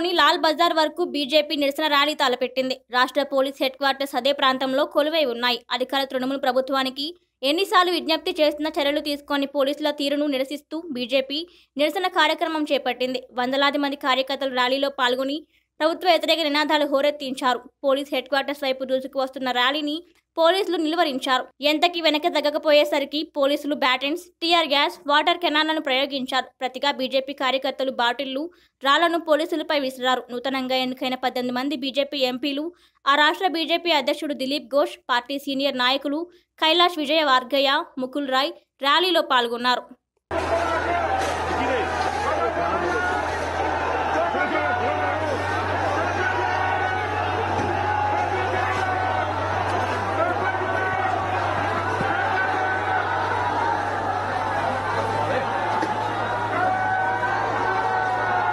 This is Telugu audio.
నగరంలోని లాల్ బజార్ వరకు బీజేపీ నిరసన ర్యాలీ తలపెట్టింది రాష్ట్ర పోలీస్ హెడ్ క్వార్టర్స్ అదే ప్రాంతంలో కొలువై ఉన్నాయి అధికార తృణమూల్ ప్రభుత్వానికి ఎన్నిసార్లు విజ్ఞప్తి చేస్తున్నా చర్యలు తీసుకొని పోలీసుల తీరును నిరసిస్తూ బీజేపీ నిరసన కార్యక్రమం చేపట్టింది వందలాది మంది కార్యకర్తలు ర్యాలీలో పాల్గొని ప్రభుత్వ వ్యతిరేక నినాదాలు హోరెత్తించారు పోలీస్ హెడ్ క్వార్టర్స్ వైపు దూసుకు వస్తున్న ర్యాలీని పోలీసులు నిలువరించారు ఎంతకి వెనక తగ్గకపోయేసరికి పోలీసులు బ్యాటన్స్ టీఆర్ గ్యాస్ వాటర్ కెనాన్లను ప్రయోగించారు ప్రతిగా బీజేపీ కార్యకర్తలు బాటిళ్లు రాళ్లను పోలీసులపై విసిరారు నూతనంగా ఎన్నికైన పద్దెనిమిది మంది బీజేపీ ఎంపీలు ఆ రాష్ట్ర బీజేపీ అధ్యక్షుడు దిలీప్ ఘోష్ పార్టీ సీనియర్ నాయకులు కైలాష్ విజయ వార్గయ్య ముకుల్ రాయ్ ర్యాలీలో పాల్గొన్నారు